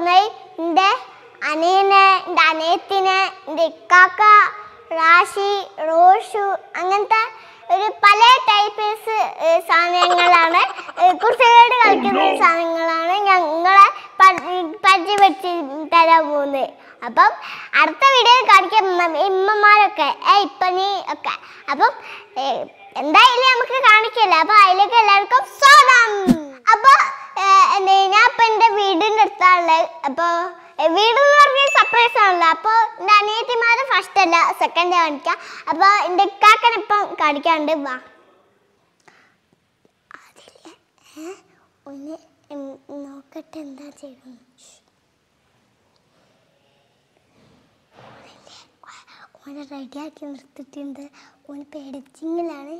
പോകുന്നത് എൻ്റെ അനിയനെ എൻ്റെ അനിയത്തിനെ എൻ്റെ ഇക്കാക്ക റാഷി റോഷു അങ്ങനത്തെ ഒരു പല ടൈപ്പ്സ് സാധനങ്ങളാണ് കുട്ടികളോട് കളിക്കുന്ന സാധനങ്ങളാണ് ഞങ്ങളെ പരി- പരിചയപ്പെടുത്തി തരാൻ പോകുന്നത് അപ്പം അടുത്ത വീഡിയോ കാണിക്കാം ഇമ്മ- ഇമ്മമാരൊക്കെ ഏ ഇപ്പനി ഒക്കെ അപ്പം ഏ, എന്തായാലും നമുക്ക് കാണിക്കല്ലേ അപ്പൊ അതിലേക്ക് എല്ലാവർക്കും സ്വാഗതം അപ്പൊ ഏ, എന്നെ ഞാൻ ഇപ്പൊ എന്റെ വീടിന്റെ അടുത്താണുള്ളത് അപ്പൊ ഏ, വീട് എന്ന് പറഞ്ഞാൽ സർപ്രൈസ് ആണല്ലോ അപ്പൊ എന്റെ അനിയത്തിമാര് ഫസ്റ്റ് അല്ല സെക്കൻഡ് കാണിക്കാം അപ്പൊ എന്റെ ഇക്കാക്കൻ ഇപ്പം കാണിക്കാണ്ട് വാ അതില് ഏ, ഒന്ന് ഉം, നോക്കട്ടെ എന്താ ചെയ്യുന്നത് ഓനെ റെഡിയാക്കി നിർത്തിയിട്ടുണ്ട് ഓന് പേടിച്ചിങ്ങിലാണ്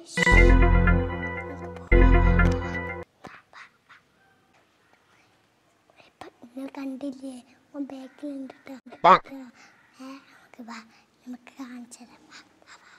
നിങ്ങൾ കണ്ടില്ലേ ഓൻ ബാക്കിലുണ്ട് കേട്ടോ ഏ നമുക്ക് വാ നമുക്ക് കാണിച്ചു തരാം വാ, വാ, വാ.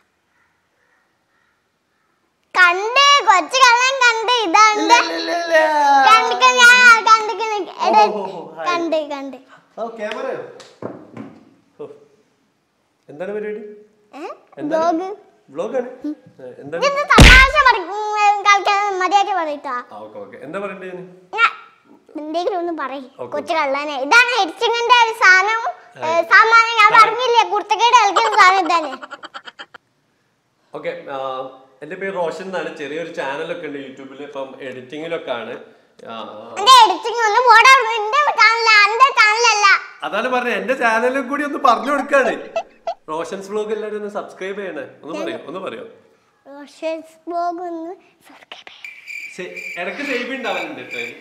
കണ്ട് കൊച്ചു കള്ളൻ കണ്ട് ഇതാണ്ട് കണ്ടിക്ക ഞാൻ കണ്ടിക്ക എടാ ഓ, ഓ, ഓ, ഹായ്. കണ്ട് കണ്ട് ഓ ക്യാമറയോ ഓ. എന്താണ് പരിപാടി ഏ എന്താണ്? ബ്ലോഗ് വ്ളോഗാണ് എന്താണ് ഇതെന്ത് തമാശ പറയും കളിക്കാൻ മര്യാദ പറയട്ടാ ആ ഓക്കെ ഓക്കെ എന്താ പറയണ്ടേ ഞാൻ ഞാൻ എന്തെങ്കിലും ഒന്ന് പറയും ഓക്കേ. കൊച്ചു കള്ളനെ ഇതാണ് എഡിറ്റിങ്ങിന്റെ ഒരു സാധനം ഏ, സാമാനം ഞാൻ പറഞ്ഞില്ലേ കുർത്തക്കേട് കളിക്കുന്ന സാധനം ഇതാണ് ഓക്കെ എൻ്റെ പേര് റോഷൻ എന്നാണ് ചെറിയൊരു ചാനലൊക്കെ ഉണ്ട് യൂട്യൂബിൽ ഇപ്പം എഡിറ്റിങ്ങിലൊക്കെ ആണ് ആ, എന്റെ എഡിറ്റിംഗ് ഒന്ന് പോടാ എന്റെ ചാനല എന്റെ ചാനലല്ല അതാണ് പറഞ്ഞത് എൻ്റെ ചാനലിൽ കൂടി ഒന്ന് പറഞ്ഞു കൊടുക്കാണ് റോഷൻസ് വ്ളോഗ് എല്ലാവരും ഒന്ന് സബ്സ്ക്രൈബ് ചെയ്യണേ ഒന്ന് പറയോ ഒന്ന് പറയോ റോഷൻസ് ബ്ലോഗ് ഒന്ന് subscribe ചെയ്യ്. ശരി, ഇടയ്ക്ക് സേവ് ഉണ്ടാവാനുണ്ട് കേട്ടോ അതിന്.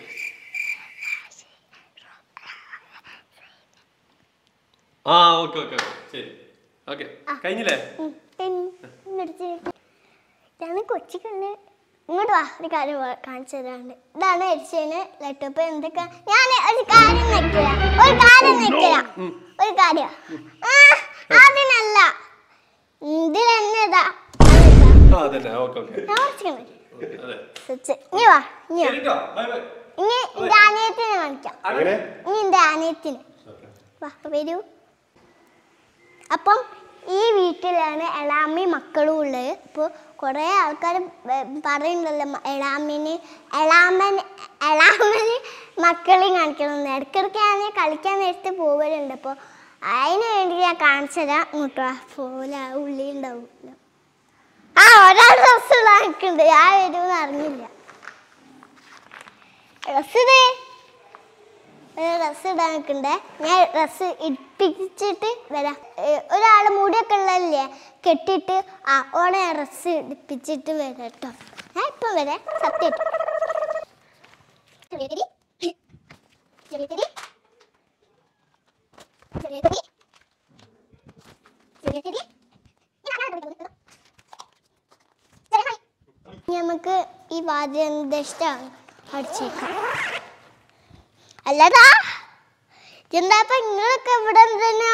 ആ ഓക്കെ ഓക്കെ ശരി ഓക്കെ കഴിഞ്ഞില്ലേ ഉം, പിൻ- പിന്നെടുത്ത് ഇതാണ് കൊച്ചു കണ്ണ് ഇങ്ങോട്ട് വാ ഒരു കാര്യം വാ- കാണിച്ചു തരാണ്ട് ഇതാണ് എഡിച്ചതിന് ലാപ്ടോപ്പ് എന്തൊക്കെ ഞാൻ ഒരു കാര്യം നിൽക്കില്ല ഒരു കാര്യം നിൽക്കില്ല ഒരു കാര്യം ആ അതിനല്ല ഇതിൽ തന്നെ ഇതാ ആ അതന്നെ ഓക്കെ ഓക്കെ ഞാൻ കുറച്ചിങ്ങനെ അതെ സ്വിച്ച് ഇനി വാ ഇനി വാ ശരി ട്ടോ ബൈ ബൈ ഇനി എന്റെ അനിയത്തിനെ കാണിക്കാം അങ്ങനെ ഇനി എന്റെ അനിയത്തിനെ വാ വരൂ അപ്പം ഈ വീട്ടിലാണ് എളാമ്മി മക്കളും ഉള്ളത് ഇപ്പോൾ കുറേ ആൾക്കാർ പറയുന്നുണ്ടല്ലോ മ- എളാമ്മിന് എളാമ്മൻ എളാമ്മന് മക്കളെയും കാണിക്കണം ഇടയ്ക്കിടയ്ക്ക് ഞാൻ കളിക്കാൻ നേരത്തെ പോവലുണ്ട് അപ്പോൾ അതിന് വേണ്ടി ഞാൻ കാണിച്ചു തരാം ഇങ്ങോട്ട് വാ പോലെ ഉള്ളി ഉണ്ടാവില്ല ആ ഒരാൾ ഡ്രസ്സ് ഇടാൻ നിൽക്കുന്നുണ്ട് ഞാൻ വരുമെന്ന് അറിഞ്ഞില്ല ഡ്രസ്സ് ഇതേ ഡ്രസ്സ് ഇടാൻ നിൽക്കണ്ടേ ഞാൻ ഡ്രസ്സ് ഇടിപ്പിച്ചിട്ട് വരാം ഒരാൾ മുടിയൊക്കെ ഉള്ളതല്ലേ കെട്ടിയിട്ട് ആ ഓണെ ഡ്രസ്സ് ഇടിപ്പിച്ചിട്ട് വരാം കേട്ടോ ഞാൻ ഇപ്പം വരാം സത്യം നമുക്ക് ഈ വാദ്യം ഇഷ്ടമാണ് അടിച്ചേക്കാം അല്ലടാ എന്താ ഇപ്പൊ നിങ്ങളൊക്കെ ഇവിടെ എന്തിനാ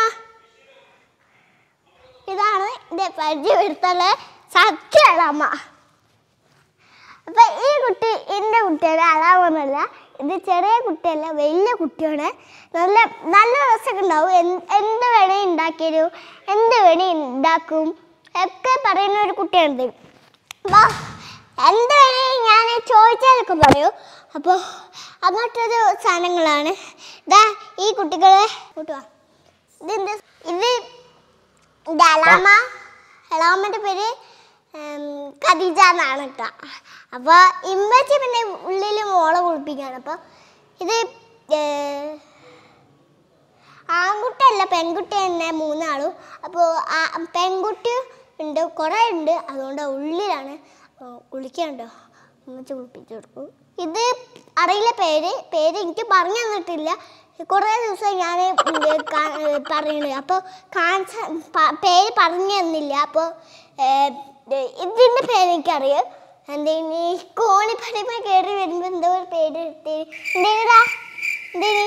ഇതാണ് എന്റെ പരിചയപ്പെടുത്തുള്ള സത്യളമ്മ അപ്പൊ ഈ കുട്ടി എന്റെ കുട്ടിയുടെ അളവൊന്നുമല്ല ഇത് ചെറിയ കുട്ടിയല്ല വലിയ കുട്ടിയാണ് നല്ല നല്ല രസമൊക്കെ ഉണ്ടാവും എന്ത് എന്ത് വേണേ ഉണ്ടാക്കിയരും എന്ത് വേണേ ഉണ്ടാക്കും ഒക്കെ പറയുന്ന ഒരു കുട്ടിയാണിത് അപ്പോൾ എന്ത് വേണേ ഞാൻ ചോദിച്ചാലൊക്കെ പറയും അപ്പോൾ അങ്ങോട്ടൊരു സാധനങ്ങളാണ് ഇതാ ഈ കുട്ടികളെ കൂട്ടുവാ ഇതെന്ത് ഇത് ഇത് അലാമ അലാമൻ്റെ പേര് ഉം, ഖദീജ എന്നാണ് കേട്ടോ അപ്പോൾ ഇമ്മച്ചി പിന്നെ ഉള്ളിൽ മോളെ കുളിപ്പിക്കുകയാണ് അപ്പോൾ ഇത് ഏർ, ആൺകുട്ടിയല്ല പെൺകുട്ടി തന്നെ മൂന്നാളും അപ്പോൾ ആ പെൺകുട്ടി ഉണ്ട് കുറേ ഉണ്ട് അതുകൊണ്ട് ഉള്ളിലാണ് കുളിക്കണ്ടോ ഉമ്മച്ച് കുളിപ്പിച്ചു കൊടുക്കും ഇത് അറിയില്ല പേര് പേര് എനിക്ക് പറഞ്ഞു തന്നിട്ടില്ല കുറേ ദിവസം ഞാൻ പറയുന്നത് അപ്പോൾ കാണിച്ച പ- പേര് പറഞ്ഞു തന്നില്ല അപ്പോൾ ഇതിൻ്റെ പേര് എനിക്കറിയാം എന്തേനി കോണിപ്പടിമ കയറി വരുമ്പോൾ എന്തോ ഒരു പേര് ഇട്ടേ എന്തേടാ എന്തേനി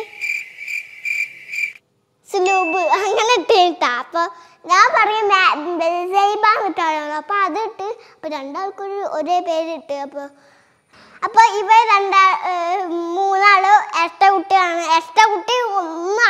സ്ലൂബ് അങ്ങനെ ഇട്ടിട്ടാ അപ്പൊ ഞാൻ പറയും സൈബാന്നിട്ടാണല്ലോ അപ്പൊ അത് ഇട്ട് അപ്പൊ രണ്ടാൾക്കൊരു ഒരേ പേരിട്ട് അപ്പൊ അപ്പൊ ഇവ രണ്ടാ ഏർ മൂന്നാള് എട്ട കുട്ടിയാണ് എട്ട കുട്ടി ഒന്നും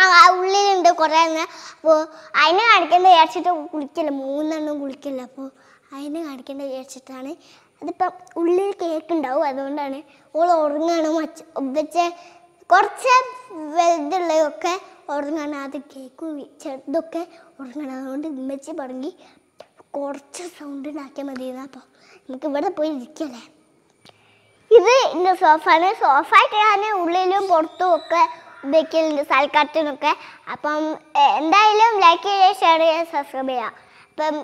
കുറേ എണ്ണം അപ്പോൾ അതിനെ കാണിക്കേണ്ട വിചാരിച്ചിട്ട് കുളിക്കില്ല മൂന്നെണ്ണം കുളിക്കില്ല അപ്പോൾ അതിനെ കാണിക്കേണ്ട വിചാരിച്ചിട്ടാണ് അതിപ്പം ഉള്ളിൽ കേക്ക് ഉണ്ടാവും അതുകൊണ്ടാണ് ഓൾ ഉറങ്ങാണ് മച്ച വെച്ച് കുറച്ച് വലുതുള്ളതൊക്കെ ഉറങ്ങാണ് അത് കേക്ക് ചെറുതൊക്കെ ഉറങ്ങണം അതുകൊണ്ട് ഉമ്മച്ചി പറഞ്ഞ് കുറച്ച് സൗണ്ട് ഉണ്ടാക്കിയാൽ മതി അപ്പോൾ നമുക്ക് ഇവിടെ പോയി ഇരിക്കല്ലേ ഇത് എൻ്റെ സോഫാണ് സോഫായിട്ട് ഞാൻ ഉള്ളിലും പുറത്തും ഒക്കെ ഉപയോഗിക്കലുണ്ട് സൽക്കാരത്തിനൊക്കെ അപ്പം ഏ, എന്തായാലും ലൈക്ക് ചെയ്യുക ഷെയർ ചെയ്യുക സബ്സ്ക്രൈബ് ചെയ്യുക അപ്പം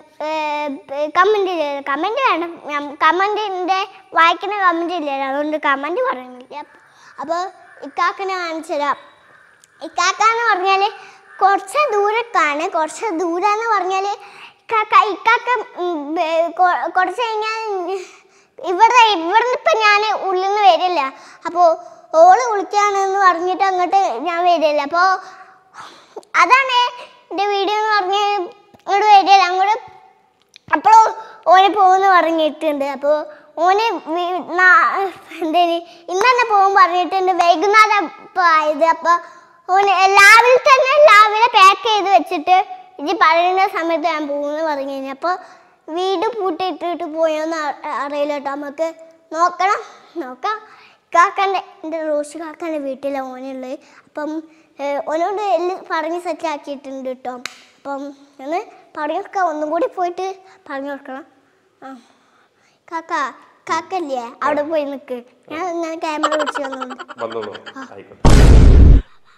കമൻറ്റ് ചെയ്യുക കമൻറ്റ് വേണം കമൻറ്റിൻ്റെ വായിക്കുന്ന കമൻറ്റ് ഇല്ല അതുകൊണ്ട് കമൻറ്റ് പറയുന്നില്ല അപ്പോൾ ഇക്കാക്കിനെ കാണിച്ചു തരാം ഇക്കാക്കാന്ന് പറഞ്ഞാൽ കുറച്ച് ദൂരത്താണ് കുറച്ച് ദൂരാന്ന് പറഞ്ഞാൽ ഇക്കാക്ക ഇക്കാക്ക ഉം, ബേ- കൊ- കുറച്ച് കഴിഞ്ഞാൽ ഇവിടെ ഇവിടുന്ന് ഇപ്പം ഞാൻ ഉള്ളിൽ നിന്ന് വരില്ല അപ്പോൾ ഓള് വിളിക്കാണെന്ന് പറഞ്ഞിട്ട് അങ്ങോട്ട് ഞാൻ വരില്ല അപ്പോൾ അതാണ് എൻ്റെ വീഡിയോ എന്ന് പറഞ്ഞ് ഇങ്ങോട്ട് വരില്ല അങ്ങോട്ട് അപ്പോൾ ഓന് പോകുന്ന പറഞ്ഞിട്ടുണ്ട് അപ്പോൾ ഓന് വീ- നാ- എന്തേനി ഇന്ന് തന്നെ പോകും പറഞ്ഞിട്ടുണ്ട് വൈകുന്നേരം ഇപ്പോൾ ആയത് അപ്പോൾ ഓന് രാവിലെ തന്നെ രാവിലെ പാക്ക് ചെയ്ത് വെച്ചിട്ട് ഇത് പറയുന്ന സമയത്ത് ഞാൻ പോകുമെന്ന് പറഞ്ഞു കഴിഞ്ഞാൽ അപ്പോൾ വീട് പൂട്ടിയിട്ടിട്ട് പോയോന്ന് അ- അറിയില്ല കേട്ടോ നമുക്ക് നോക്കണം നോക്കാം കാക്കൻ്റെ എൻ്റെ റോഷ് കാക്കൻ്റെ വീട്ടിലാണ് ഓനുള്ളത് അപ്പം ഏഹ്, ഓനോട് എല്ലാം പറഞ്ഞ് സെറ്റ് ആക്കിയിട്ടുണ്ട് കേട്ടോ അപ്പം ഒന്ന് പറഞ്ഞു കൊടുക്കാം ഒന്നും കൂടി പോയിട്ട് പറഞ്ഞു കൊടുക്കണം ആ കാക്ക കാക്കല്ലേ അവിടെ പോയി നിൽക്ക് ഞാൻ ഇങ്ങനെ ക്യാമറ പിടിച്ച് വന്നുണ്ട് വന്നോളൂ ആയിക്കോട്ടെ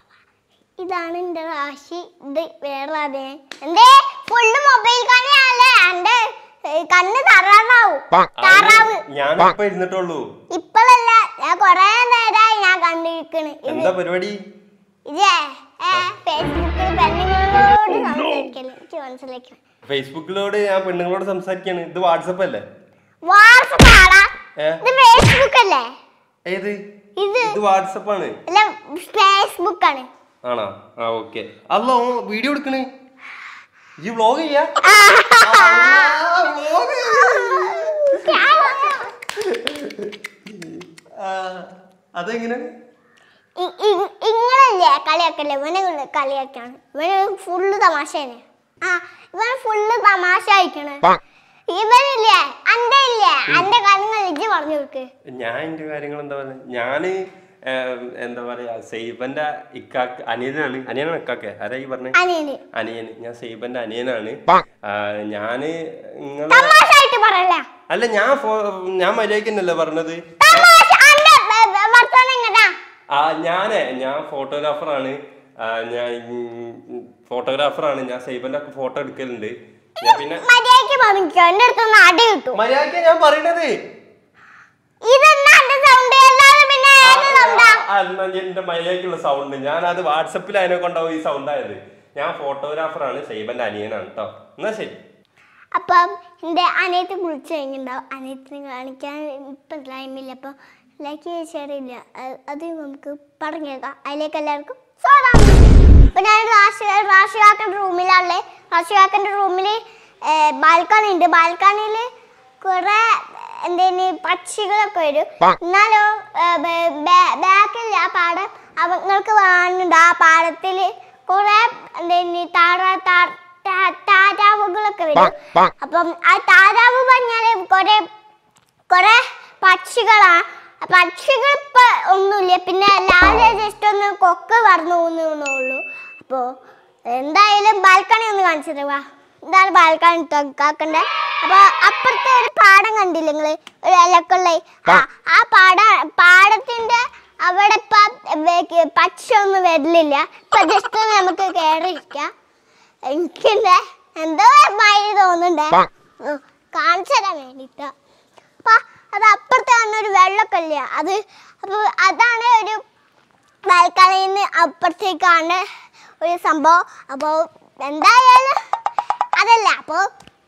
ഇതാണ് എൻ്റെ റാശി ഇത് വേറെ അതെ എന്തേ ഫുള്ള് മൊബൈൽ കണ്ണിയാണല്ലേ എൻ്റെ ഏഹ്, കണ്ണ് തറാറാവും താറാവ് ഞാൻ ഇപ്പൊ ഇരുന്നിട്ടുള്ളൂ ഇപ്പോഴല്ല ഞാൻ കൊറേ നേരമായി ഞാൻ കണ്ടിരിക്കണ് ഇത് എന്താ പരിപാടി ഇതേ ഏ ഫേസ്ബുക്കിൽ പെണ്ണുങ്ങളോട് സംസാരിക്കല് എനിക്ക് മനസ്സിലാക്കണം ഫേസ്ബുക്കിലോട് ഞാൻ പെണ്ണുങ്ങളോട് സംസാരിക്കാണ് ഇത് വാട്സപ്പ് അല്ലേ വാട്സപ്പ് ആടാ ഏ ഇത് ഫേസ്ബുക്ക് അല്ലേ ഏത് ഇത് ഇത് വാട്സപ്പ് ആണ് അല്ല ഫേസ്ബുക്ക് ആണ് ആണോ ആ ഓക്കെ അല്ലോ വീഡിയോ എടുക്കണ് ഈ വ്ലോഗ് ചെയ്യാ അതെങ്ങനെ ഇ- ഇ- ഇങ്ങളല്ലേ കളിയാക്കല്ലേ ഇവനെ കൊണ്ട് കളിയാക്കാണ് ഇവന് ഫുള്ള് തമാശയാണ് ആ ഇവൻ ഫുള്ള് തമാശ അയക്കണ് ഇവനില്ലേ അന്റെ ഇല്ലേ അന്റെ കാര്യങ്ങൾ ഇജ്ജ് പറഞ്ഞു കൊടുക്ക് ഞാൻ എന്റെ കാര്യങ്ങൾ എന്താ പറയുക ഞാന് ഏം, എന്താ പറയാ സൈബന്റെ ഇക്കാക്ക് അനിയനാണ് അനിയനാണ് ഇക്കാക്കെ ആരാ ഈ പറഞ്ഞേ അനിയന് അനിയൻ ഞാൻ സൈബന്റെ അനിയനാണ് ആ, ഞാന് നിങ്ങളെ തമാശ ആയിട്ട് പറയല്ല അല്ല ഞാൻ ഫോ- ഞാൻ മര്യാദക്കന്നല്ലേ പറഞ്ഞത് തമാശ അന്റെ ബ- ബ- വർത്താനം ഇങ്ങട്ടാ ആ ഞാനേ ഞാൻ ഫോട്ടോഗ്രാഫറാണ് ഞാൻ ഫോട്ടോഗ്രാഫറാണ് ഞാൻ സൈബന്റെ ഒക്കെ ഫോട്ടോ എടുക്കലുണ്ട് ഞാൻ പിന്നെ മര്യാദക്ക് പറഞ്ഞോ എന്റെ അടുത്തൊന്ന് അടി കിട്ടും മര്യാദക്ക ഞാൻ പറയണത് ഇതെന്നാ എന്റെ സൗണ്ട് അല്ലാതെ പിന്നെ ഏത് സൗണ്ടാ ആ, എന്നാ എന്റെ മര്യാദക്കുള്ള സൗണ്ട് ഞാൻ അത് വാട്സപ്പിൽ അതിനെ കൊണ്ടാവും ഈ സൗണ്ട് ആയത് ഞാൻ ഫോട്ടോഗ്രാഫറാണ് സൈബന്റെ അനിയനാണ് കേട്ടോ എന്നാ ശരി അപ്പം എൻ്റെ അനിയത്തി കുളിച്ച് കഴിഞ്ഞിട്ടുണ്ടാവും അനിയത്തിനെ കാണിക്കാൻ ഇപ്പം ടൈമില്ല അപ്പം ലൈക്ക് ഷെയറില്ല അത് നമുക്ക് പറഞ്ഞേക്കാം അതിലേക്ക് എല്ലാവർക്കും സ്വാഗതം അപ്പം ഞാൻ റാഷി റാഷിയാക്കൻ്റെ റൂമിലാണല്ലേ റാഷിയാക്കൻ്റെ റൂമിൽ ബാൽക്കണി ഉണ്ട് ബാൽക്കണിയിൽ കുറേ എന്തേന് പക്ഷികളൊക്കെ വരും എന്നാലോ ബാക്കില്ല ആ പാടം അവങ്ങൾക്ക് കാണുന്നുണ്ട് ആ പാടത്തിൽ കുറേ എന്തേന് താറ താ- താ- താരാവുകളൊക്കെ വരും അപ്പം ആ താരാവ് പറഞ്ഞാല് കൊറേ കൊറേ പക്ഷികളാ ആ പക്ഷികൾ ഇപ്പൊ ഒന്നുമില്ല പിന്നെ രാവിലെ ജസ്റ്റ് ഒന്ന് കൊക്ക് പറഞ്ഞു പോകുന്നുള്ളൂ അപ്പോ എന്തായാലും ബാൽക്കണി ഒന്ന് കാണിച്ചു തരുവാ ഇതാണ് ബാൽക്കണി കാക്കണ്ടേ അപ്പൊ അപ്പുറത്തെ ഒരു പാടം കണ്ടില്ല നിങ്ങള് ഒരു ഇലക്കുള്ള ആ ആ പാട പാടത്തിന്റെ അവിടെ ഇപ്പൊ വേ- പക്ഷി ഒന്നും വരലില്ല ഇപ്പൊ ജസ്റ്റ് നമുക്ക് കയറിയിരിക്കാം എനിക്കെന്താ എന്തോ മഴ തോന്നുന്നുണ്ടേ ഉം, കാണിച്ചു തരാൻ വേണ്ടിട്ടാ അപ്പൊ അത് അപ്പുറത്ത് കാണുന്ന ഒരു വെള്ളമൊക്കെ ഇല്ല അത് അപ്പൊ അതാണ് ഒരു ബാൽക്കണിയിൽ നിന്ന് അപ്പുറത്തേക്ക് കാണുന്ന ഒരു സംഭവം അപ്പോൾ എന്തായാലും അതല്ല അപ്പോൾ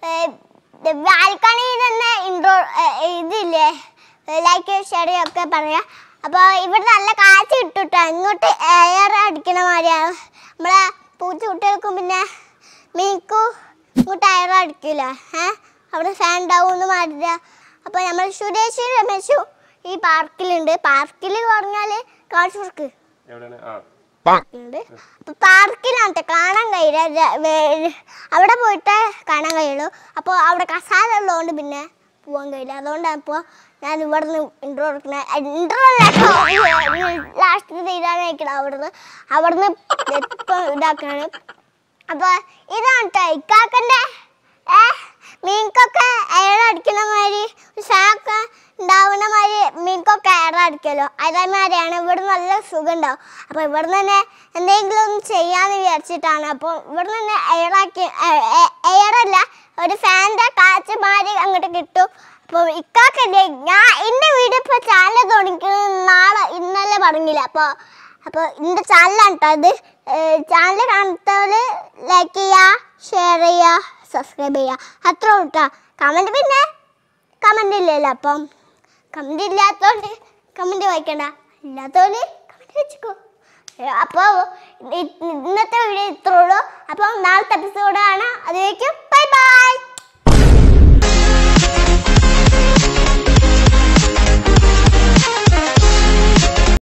ബാൽക്കണിയിൽ തന്നെ ഇൻട്രോ ഇതില്ലേ ലൈക്ക് ഷെയർ ഒക്കെ പറയാം അപ്പോൾ ഇവിടെ നല്ല കാറ്റ് കിട്ടുട്ടോ ഇങ്ങോട്ട് എയർ അടിക്കണ മാതിരിയാണ് നമ്മളെ പൂച്ച കുട്ടികൾക്കും പിന്നെ മീക്കും ഇങ്ങോട്ട് എയർ അടിക്കില്ല ഏ അവിടെ ഫാൻ ഉണ്ടാവുമെന്ന് മാറില്ല അപ്പോൾ നമ്മൾ സുരേഷ് രമേശും ഈ പാർക്കിലുണ്ട് പാർക്കിൽ പറഞ്ഞാൽ കാണിച്ചു കൊടുക്ക് എവിടെയാണ് ആ ഉണ്ട് അപ്പൊ പാർക്കിലാണ് കാണാൻ കഴിയില്ല ര- വേ- അവിടെ പോയിട്ട് കാണാൻ കഴിയുള്ളൂ അപ്പോൾ അവിടെ കസാല ഉള്ളതുകൊണ്ട് പിന്നെ പോകാൻ കഴിയില്ല അതുകൊണ്ടാണ് ഇപ്പോൾ ഞാൻ ഇവിടെ നിന്ന് ഇൻട്രോ എടുക്കുന്നത് ഇൻട്രോ ലാസ്റ്റ് ഇതാണ് കഴിക്കണം അവിടുന്ന് അവിടുന്ന് ഇപ്പം ഇതാക്കാണ് അപ്പൊ ഇതാണ് ട്ടോ ഇക്കാക്കന്റെ ഏ മീൻകൊക്കെ എയർ അടിക്കണ മാതിരി ഷാക്ക് ഉണ്ടാവുന്ന മാതിരി മീൻകൊക്കെ എയർ അടിക്കല്ലോ അതേമാതിരിയാണ് ഇവിടെ നല്ല സുഖം ഉണ്ടാവും അപ്പൊ ഇവിടെ തന്നെ എന്തെങ്കിലും ഒന്ന് ചെയ്യാന്ന് വിചാരിച്ചിട്ടാണ് അപ്പൊ ഇവിടെ തന്നെ എയറാക്കി എയറല്ല ഒരു ഫാൻ്റെ കാറ്റ് മാറി അങ്ങോട്ട് കിട്ടും അപ്പൊ ഇക്കാക്കല്ലേ ഞാൻ എന്റെ വീഡിയോ ഇപ്പൊ ചാനൽ തുടങ്ങിക്കുന്നത് നാളെ ഇന്നലെ പറഞ്ഞില്ല അപ്പൊ അപ്പൊ എന്റെ ചാനലാണ് കേട്ടോ ഇത് ചാനൽ കാണാത്തവര് ലൈക്ക് ചെയ്യുക ഷെയർ ചെയ്യുക സബ്സ്ക്രൈബ് ചെയ്യുക അത്ര കേട്ടോ കമന്റ് പിന്നെ കമന്റ് ഇല്ലല്ലോ അപ്പം കമന്റ് ഇല്ലാത്തോണ്ട് കമന്റ് വായിക്കണ്ട ഇല്ലാത്തോണ്ട് കമന്റ് വെച്ചിക്കോ അപ്പോൾ ഇന്നത്തെ വീഡിയോ ഇത്രേ ഉള്ളൂ അപ്പോൾ നാളത്തെ എപ്പിസോഡാണ് അതിലേക്ക് ബൈ ബൈ